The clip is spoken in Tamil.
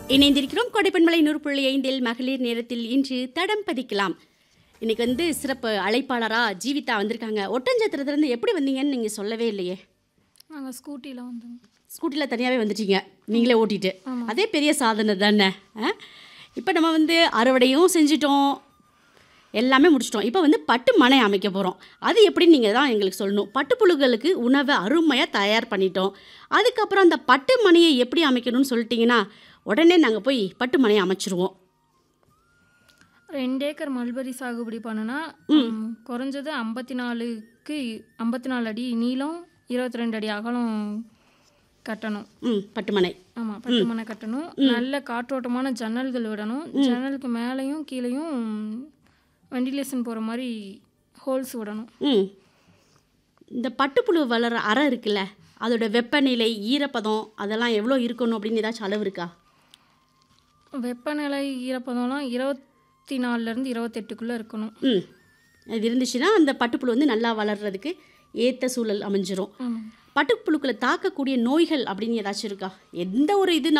இணைந்திருக்கிறோம் கொடைப்பண்மலை நூறு புள்ளி ஐந்தில் மகளிர் நேரத்தில் இன்று தடம் பதிக்கலாம் இன்னைக்கு வந்து சிறப்பு அழைப்பாளரா ஜீவிதா வந்திருக்காங்க ஒட்டஞ்சத்திரத்துலேருந்து எப்படி வந்தீங்கன்னு நீங்கள் சொல்லவே இல்லையே நாங்கள் ஸ்கூட்டியில் வந்தோம் ஸ்கூட்டியில் தனியாகவே வந்துட்டீங்க நீங்களே ஓட்டிட்டு அதே பெரிய சாதனை தானே இப்போ நம்ம வந்து அறுவடையும் செஞ்சிட்டோம் எல்லாமே முடிச்சிட்டோம் இப்போ வந்து பட்டு மனை அமைக்க போகிறோம் அது எப்படின்னு நீங்கள் தான் எங்களுக்கு சொல்லணும் பட்டுப்புழுகளுக்கு உணவை அருமையாக தயார் பண்ணிட்டோம் அதுக்கப்புறம் அந்த பட்டு மனையை எப்படி அமைக்கணும்னு சொல்லிட்டீங்கன்னா உடனே நாங்கள் போய் பட்டு மனையை அமைச்சிருவோம் ரெண்டு ஏக்கர் மல்பரி சாகுபடி பண்ணுனா ம், குறைஞ்சது ஐம்பத்தி நாலுக்கு ஐம்பத்தி நாலு அடி நீளம் இருபத்தி ரெண்டு அடி அகலம் கட்டணும் ம் பட்டு மனை ஆமாம் பத்து மனை கட்டணும் நல்ல காற்றோட்டமான ஜன்னல்கள் விடணும் ஜன்னலுக்கு மேலேயும் கீழேயும் வெண்டிலேஷன் போகிற மாதிரி ஹோல்ஸ் விடணும் ம் இந்த பட்டுப்புழு வளர அறை இருக்குல்ல அதோட வெப்பநிலை ஈரப்பதம் அதெல்லாம் எவ்வளோ இருக்கணும் அப்படின்னு ஏதாச்சும் அளவு இருக்கா வெப்பநிலை ஈரப்பதம்லாம் இருபத்தி நாலுலேருந்து இருபத்தெட்டுக்குள்ளே இருக்கணும் ம் அது இருந்துச்சுன்னா அந்த பட்டுப்புழு வந்து நல்லா வளர்றதுக்கு ஏற்ற சூழல் அமைஞ்சிரும் ஆமாம் பட்டுப்புழுக்களை தாக்கக்கூடிய நோய்கள் அப்படின்னு ஏதாச்சும் இருக்கா எந்த ஒரு இது